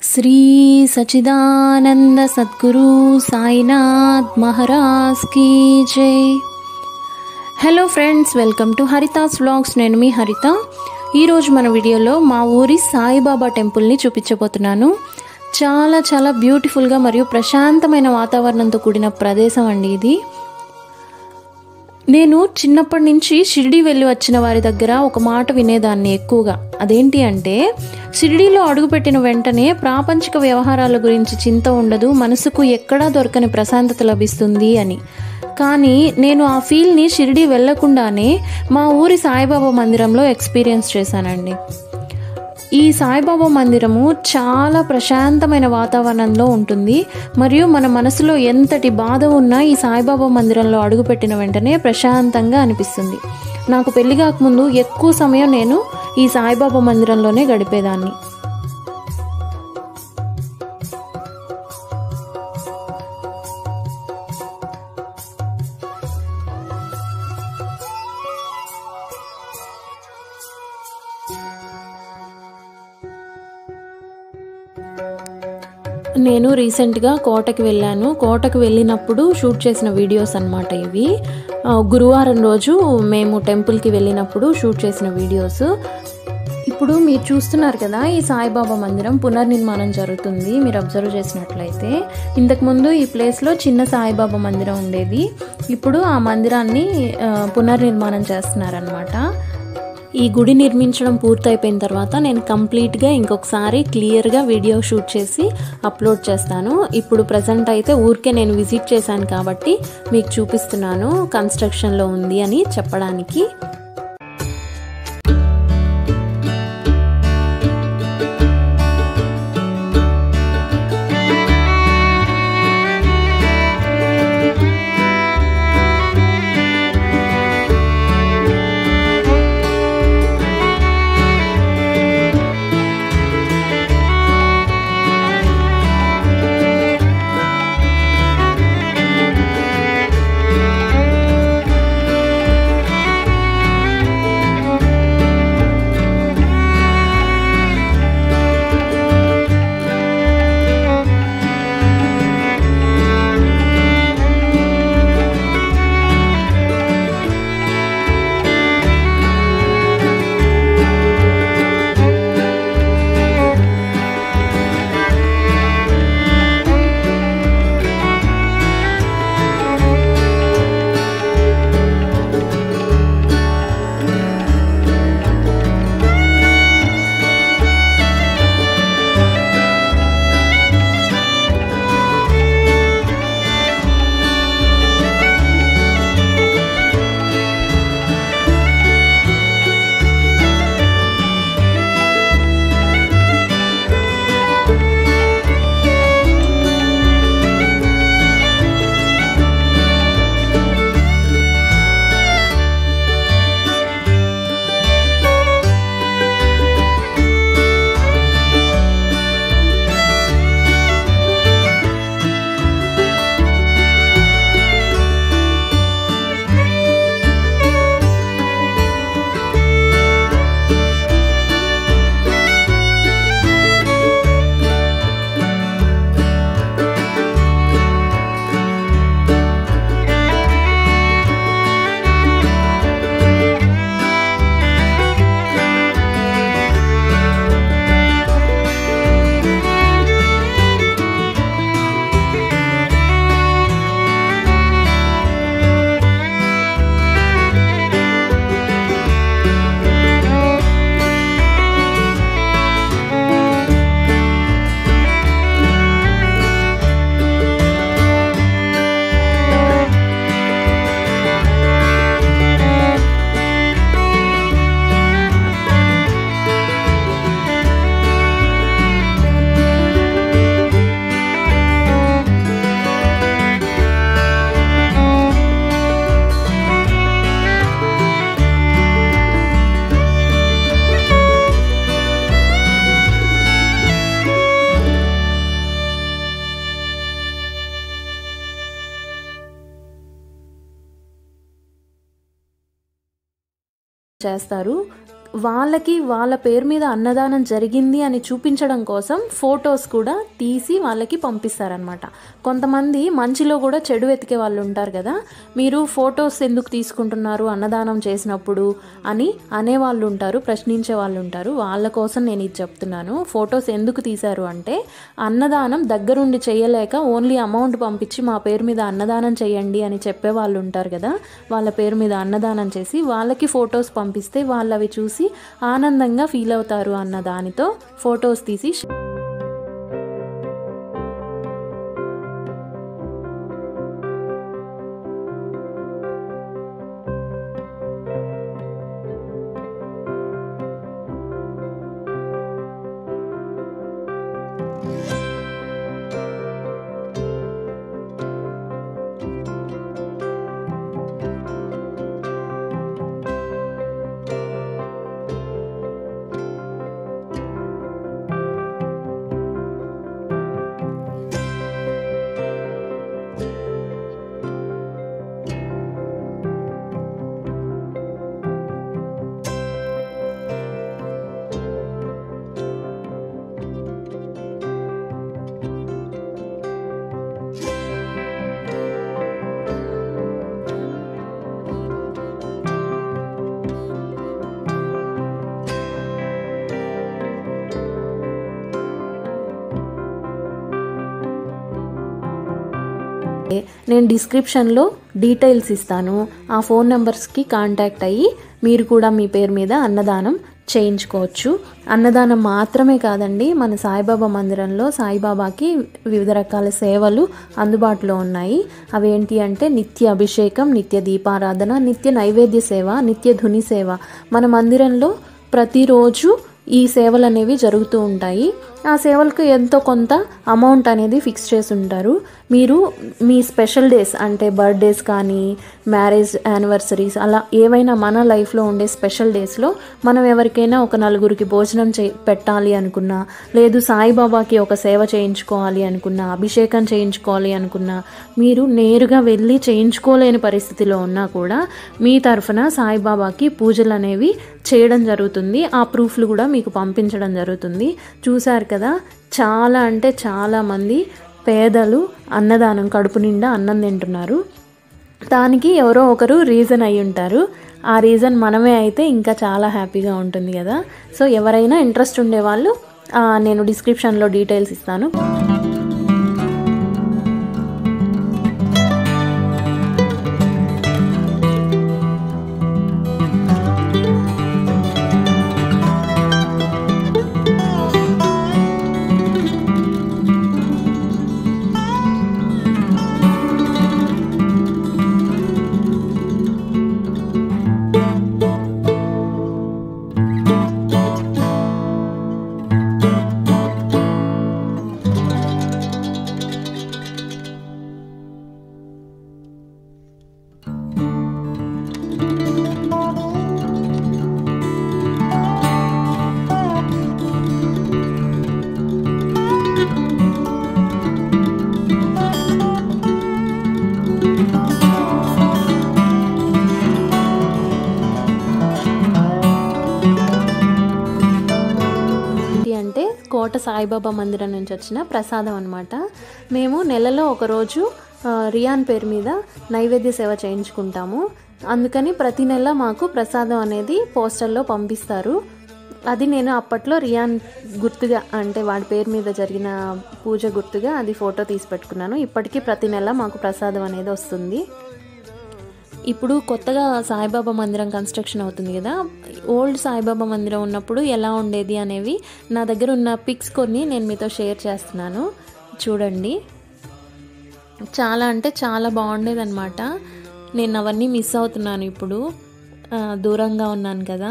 శ్రీ సచిదానంద సద్గురు సాయినాథ్ మహారాజ్ కీ జై hello friends welcome to Haritha's vlogs నేను మీ హరిత ఈరోజు మన వీడియోలో మా ఊరి సాయిబాబా టెంపుల్ని చూపించబోతున్నాను చాలా చాలా బ్యూటిఫుల్గా మరియు ప్రశాంతమైన వాతావరణంతో కూడిన ప్రదేశం అండి ఇది నేను చిన్నప్పటి నుంచి షిరిడి వెళ్ళి వచ్చిన వారి దగ్గర ఒక మాట వినేదాన్ని ఎక్కువగా అదేంటి అంటే షిరిడీలో అడుగుపెట్టిన వెంటనే ప్రాపంచిక వ్యవహారాల గురించి చింత ఉండదు మనసుకు ఎక్కడా దొరకని ప్రశాంతత లభిస్తుంది అని కానీ నేను ఆ ఫీల్ని షిరిడి వెళ్లకుండానే మా ఊరి సాయిబాబా మందిరంలో ఎక్స్పీరియన్స్ చేశానండి ఈ సాయిబాబా మందిరము చాలా ప్రశాంతమైన వాతావరణంలో ఉంటుంది మరియు మన మనసులో ఎంతటి బాధ ఉన్నా ఈ సాయిబాబా మందిరంలో అడుగుపెట్టిన వెంటనే ప్రశాంతంగా అనిపిస్తుంది నాకు పెళ్లి కాకముందు ఎక్కువ సమయం నేను ఈ సాయిబాబా మందిరంలోనే గడిపేదాన్ని నేను రీసెంట్గా కోటకి వెళ్ళాను కోటకు వెళ్ళినప్పుడు షూట్ చేసిన వీడియోస్ అనమాట ఇవి ఆ, గురువారం రోజు మేము టెంపుల్కి వెళ్ళినప్పుడు షూట్ చేసిన వీడియోస్ ఇప్పుడు మీరు చూస్తున్నారు కదా ఈ సాయిబాబా మందిరం పునర్నిర్మాణం జరుగుతుంది మీరు అబ్జర్వ్ చేసినట్లయితే ఇంతకుముందు ఈ ప్లేస్లో చిన్న సాయిబాబా మందిరం ఉండేది ఇప్పుడు ఆ మందిరాన్ని ఆ, పునర్నిర్మాణం చేస్తున్నారనమాట ఈ గుడి నిర్మించడం పూర్తయిపోయిన తర్వాత నేను కంప్లీట్గా ఇంకొకసారి క్లియర్గా వీడియో షూట్ చేసి అప్లోడ్ చేస్తాను ఇప్పుడు ప్రజెంట్ అయితే ఊరికే నేను విజిట్ చేశాను కాబట్టి మీకు చూపిస్తున్నాను కన్స్ట్రక్షన్లో ఉంది అని చెప్పడానికి చేస్తారు వాళ్ళకి వాళ్ళ పేరు మీద అన్నదానం జరిగింది అని చూపించడం కోసం ఫొటోస్ కూడా తీసి వాళ్ళకి పంపిస్తారనమాట కొంతమంది మంచిలో కూడా చెడు వెతికే వాళ్ళు ఉంటారు కదా మీరు ఫొటోస్ ఎందుకు తీసుకుంటున్నారు అన్నదానం చేసినప్పుడు అని అనేవాళ్ళు ఉంటారు ప్రశ్నించే వాళ్ళు ఉంటారు వాళ్ళ కోసం నేను ఇది చెప్తున్నాను ఫొటోస్ ఎందుకు తీశారు అంటే అన్నదానం దగ్గరుండి చేయలేక ఓన్లీ అమౌంట్ పంపించి మా పేరు మీద అన్నదానం చేయండి అని చెప్పే వాళ్ళు ఉంటారు కదా వాళ్ళ పేరు మీద అన్నదానం చేసి వాళ్ళకి ఫొటోస్ పంపిస్తే వాళ్ళు అవి చూసి ఆనందంగా ఫీల్ అవుతారు అన్న దానితో ఫొటోస్ తీసి నేను డిస్క్రిప్షన్లో డీటెయిల్స్ ఇస్తాను ఆ ఫోన్ నెంబర్స్కి కాంటాక్ట్ అయ్యి మీరు కూడా మీ పేరు మీద అన్నదానం చేయించుకోవచ్చు అన్నదానం మాత్రమే కాదండి మన సాయిబాబా మందిరంలో సాయిబాబాకి వివిధ రకాల సేవలు అందుబాటులో ఉన్నాయి అవేంటి అంటే నిత్య అభిషేకం నిత్య దీపారాధన నిత్య నైవేద్య సేవ నిత్య ధుని సేవ మన మందిరంలో ప్రతిరోజు ఈ సేవలు అనేవి జరుగుతూ ఉంటాయి ఆ సేవలకు ఎంతో కొంత అమౌంట్ అనేది ఫిక్స్ చేసి ఉంటారు మీరు మీ స్పెషల్ డేస్ అంటే బర్త్డేస్ కానీ మ్యారేజ్ యానివర్సరీస్ అలా ఏవైనా మన లైఫ్లో ఉండే స్పెషల్ డేస్లో మనం ఎవరికైనా ఒక నలుగురికి భోజనం చే పెట్టాలి అనుకున్నా లేదు సాయిబాబాకి ఒక సేవ చేయించుకోవాలి అనుకున్నా అభిషేకం చేయించుకోవాలి అనుకున్నా మీరు నేరుగా వెళ్ళి చేయించుకోలేని పరిస్థితిలో ఉన్నా కూడా మీ తరఫున సాయిబాబాకి పూజలు అనేవి చేయడం జరుగుతుంది ఆ ప్రూఫ్లు కూడా మీకు పంపించడం జరుగుతుంది చూశారు కదా చాలా అంటే చాలా మంది పేదలు అన్నదానం కడుపు నిండా అన్నం తింటున్నారు దానికి ఎవరో ఒకరు రీజన్ అయి ఉంటారు ఆ రీజన్ మనమే అయితే ఇంకా చాలా హ్యాపీగా ఉంటుంది కదా సో ఎవరైనా ఇంట్రెస్ట్ ఉండేవాళ్ళు ఆ, నేను డిస్క్రిప్షన్లో డీటెయిల్స్ ఇస్తాను ఏంటి అంటే కోట సాయిబాబా మందిరం నుంచి వచ్చిన ప్రసాదం అనమాట మేము నెలలో ఒకరోజు ఆ, రియాన్ పేరు మీద నైవేద్య సేవ చేయించుకుంటాము అందుకని ప్రతి నెల మాకు ప్రసాదం అనేది పోస్టల్లో పంపిస్తారు అది నేను అప్పట్లో రియాన్ గుర్తుగా అంటే వాడి పేరు మీద జరిగిన పూజ గుర్తుగా అది ఫోటో తీసి పెట్టుకున్నాను ఇప్పటికీ ప్రతి నెల మాకు ప్రసాదం అనేది వస్తుంది ఇప్పుడు కొత్తగా సాయిబాబా మందిరం కన్స్ట్రక్షన్ అవుతుంది కదా ఓల్డ్ సాయిబాబా మందిరం ఉన్నప్పుడు ఎలా ఉండేది అనేవి నా దగ్గర ఉన్న పిక్స్ కొన్ని నేను మీతో షేర్ చేస్తున్నాను చూడండి చాలా అంటే చాలా బాగుండేది అనమాట నేను అవన్నీ మిస్ అవుతున్నాను ఇప్పుడు ఆ, దూరంగా ఉన్నాను కదా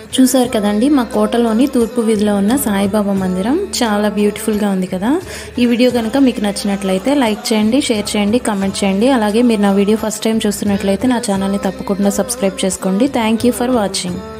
చూసారు కదండి మా కోటలోని తూర్పు వీధిలో ఉన్న సాయిబాబా మందిరం చాలా బ్యూటిఫుల్గా ఉంది కదా ఈ వీడియో కనుక మీకు నచ్చినట్లయితే లైక్ చేయండి షేర్ చేయండి కామెంట్ చేయండి అలాగే మీరు నా వీడియో ఫస్ట్ టైం చూస్తున్నట్లయితే నా ఛానల్ని తప్పకుండా సబ్స్క్రైబ్ చేసుకోండి థ్యాంక్ యూ ఫర్ వాచింగ్